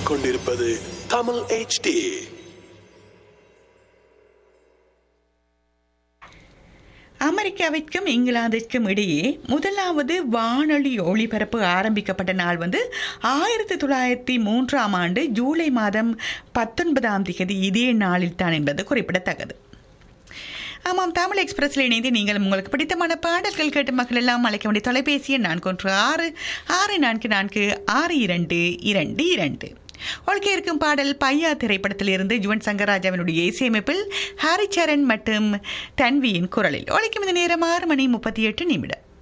கேட்டுக்கொண்டிருப்பது தமிழ் HD அமெரிக்காவிற்கும் இங்கிலாந்திற்கும் இடையே முதலாவது வானொலி ஒளிபரப்பு ஆரம்பிக்கப்பட்ட நாள் வந்து ஆயிரத்தி தொள்ளாயிரத்தி மூன்றாம் ஆண்டு ஜூலை மாதம் பத்தொன்பதாம் தேதி இதே நாளில் தான் என்பது குறிப்பிடத்தக்கது ஆமாம் தமிழ் எக்ஸ்பிரஸில் இணைந்து நீங்கள் உங்களுக்கு பிடித்தமான பாடல்கள் கேட்டு மக்கள் எல்லாம் அழைக்க வேண்டிய தொலைபேசி எண் நான்கு ஒன்று ஆறு ஆறு நான்கு நான்கு ஆறு இரண்டு இரண்டு இரண்டு ஒழுக்க இருக்கும் பாடல் பையா திரைப்படத்தில் இருந்து ஜுவன் சங்கராஜாவினுடைய இசையமைப்பில் ஹரிச்சரன் மற்றும் தன்வியின் குரலில் ஒழிக்கும் இந்த நேரம் ஆறு மணி முப்பத்தி எட்டு நிமிடம்